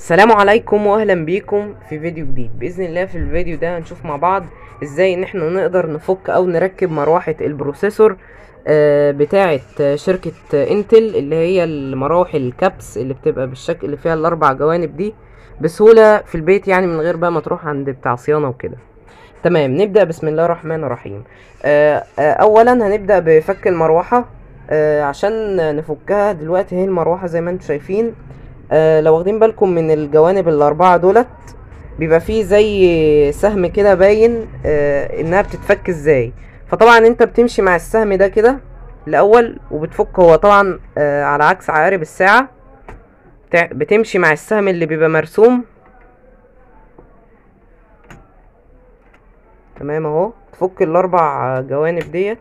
السلام عليكم واهلا بيكم في فيديو جديد باذن الله في الفيديو ده هنشوف مع بعض ازاي ان احنا نقدر نفك او نركب مروحة البروسيسور آه، بتاعة آه، شركة آه، انتل اللي هي المراوح الكابس اللي بتبقى بالشكل اللي فيها الاربع جوانب دي بسهولة في البيت يعني من غير بقى ما تروح عند بتاع صيانة وكده تمام نبدأ بسم الله الرحمن الرحيم آه، آه، اولا هنبدأ بفك المروحة آه، عشان نفكها دلوقتي هي المروحة زي ما انتم شايفين آه، لو واخدين بالكم من الجوانب الأربعة دولت بيبقى فيه زي سهم كده باين آه، إنها بتتفك ازاي فطبعا انت بتمشي مع السهم ده كده الأول وبتفك هو طبعا آه، على عكس عقارب الساعة بتع- بتمشي مع السهم اللي بيبقى مرسوم تمام اهو تفك الأربع جوانب ديت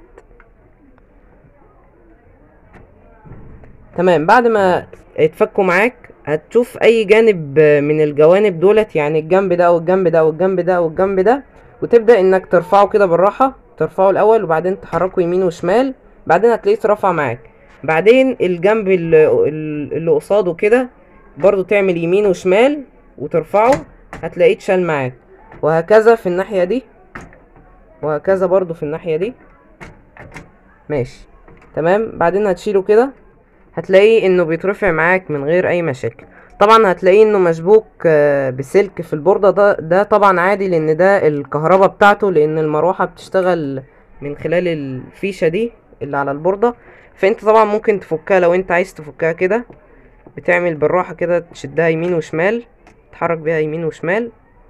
تمام بعد ما يتفكوا معاك هتشوف اي جانب من الجوانب دولت يعني الجنب ده او الجنب ده او الجنب ده او الجنب ده وتبدأ انك ترفعه كده بالراحة ترفعه الاول وبعدين تحركه يمين وشمال بعدين هتلاقيه اترفع معاك بعدين الجنب اللي, اللي قصاده كده برضو تعمل يمين وشمال وترفعه هتلاقيه اتشال معاك وهكذا في الناحية دي وهكذا برضو في الناحية دي ماشي تمام بعدين هتشيله كده هتلاقيه انه بيترفع معاك من غير اي مشاكل طبعا هتلاقيه انه مشبوك آه، بسلك في البوردة ده ده طبعا عادي لان ده الكهرباء بتاعته لان المروحة بتشتغل من خلال الفيشة دي اللي على البوردة فانت طبعا ممكن تفكها لو انت عايز تفكها كده بتعمل بالراحة كده تشدها يمين وشمال تحرك بيها يمين وشمال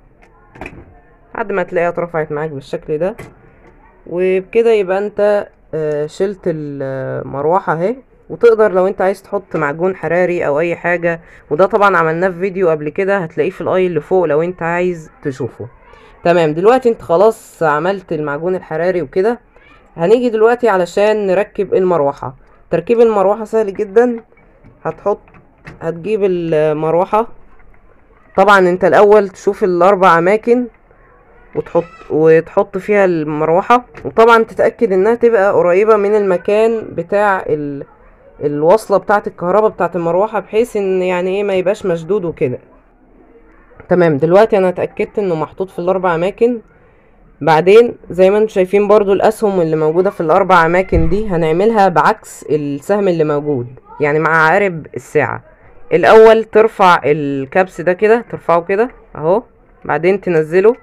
لحد ما تلاقيها اترفعت معاك بالشكل ده وبكده يبقى انت آه، شلت المروحة اهي وتقدر لو انت عايز تحط معجون حراري او اي حاجة وده طبعا عملناه في فيديو قبل كده هتلاقيه في الاي اللي فوق لو انت عايز تشوفه تمام دلوقتي انت خلاص عملت المعجون الحراري وكده هنيجي دلوقتي علشان نركب المروحة تركيب المروحة سهل جدا هتحط هتجيب المروحة طبعا انت الاول تشوف الاربع اماكن وتحط وتحط فيها المروحة وطبعا تتأكد انها تبقى قريبة من المكان بتاع ال... الوصلة بتاعة الكهرباء بتاعة المروحة بحيث ان يعني ايه ما يبقاش مشدود وكده تمام دلوقتي انا اتأكدت انه محطوط في الاربع اماكن بعدين زي ما انتم شايفين برضو الاسهم اللي موجودة في الاربع اماكن دي هنعملها بعكس السهم اللي موجود يعني مع عقارب الساعة الاول ترفع الكبس ده كده ترفعه كده اهو بعدين تنزله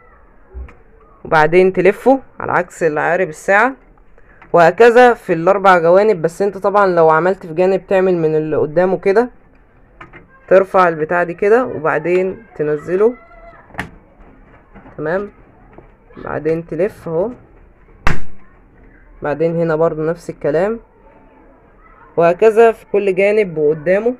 وبعدين تلفه على عكس العقارب الساعة وهكذا في الاربع جوانب بس انت طبعا لو عملت في جانب تعمل من اللي قدامه كده ترفع البتاع دي كده وبعدين تنزله تمام بعدين تلف اهو بعدين هنا برضو نفس الكلام وهكذا في كل جانب وقدامه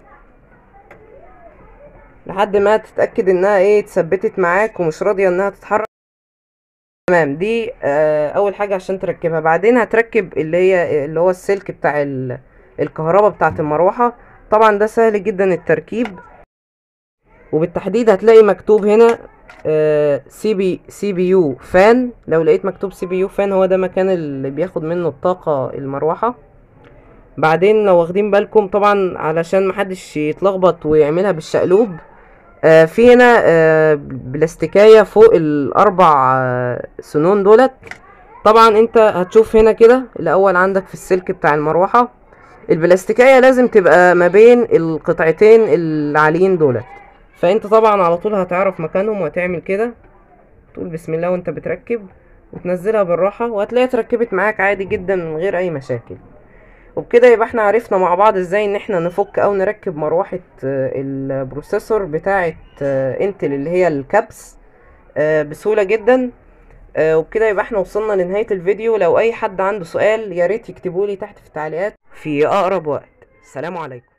لحد ما تتأكد انها ايه اتثبتت معاك ومش راضية انها تتحرك تمام دي آه اول حاجة عشان تركبها بعدين هتركب اللي هي اللي هو السلك بتاع ال- الكهرباء بتاعة المروحة طبعا ده سهل جدا التركيب وبالتحديد هتلاقي مكتوب هنا سي بي سي بي يو فان لو لقيت مكتوب سي بي يو فان هو ده مكان اللي بياخد منه الطاقة المروحة بعدين لو واخدين بالكم طبعا علشان محدش يتلخبط ويعملها بالشقلوب آه، في هنا آه، بلاستيكاية فوق الأربع آه، سنون دولت طبعا انت هتشوف هنا كده الأول عندك في السلك بتاع المروحة البلاستيكاية لازم تبقى ما بين القطعتين العاليين دولت فانت طبعا على طول هتعرف مكانهم وهتعمل كده تقول بسم الله وانت بتركب وتنزلها بالراحة وهتلاقيها اتركبت معاك عادي جدا من غير أي مشاكل وبكده يبقى احنا عرفنا مع بعض ازاي ان احنا نفك او نركب مروحة آه، البروسيسور بتاعة آه، انتل اللي هي الكابس آه، بسهولة جدا آه، وبكده يبقى احنا وصلنا لنهاية الفيديو لو اي حد عنده سؤال ياريت يكتبولي تحت في التعليقات في اقرب وقت السلام عليكم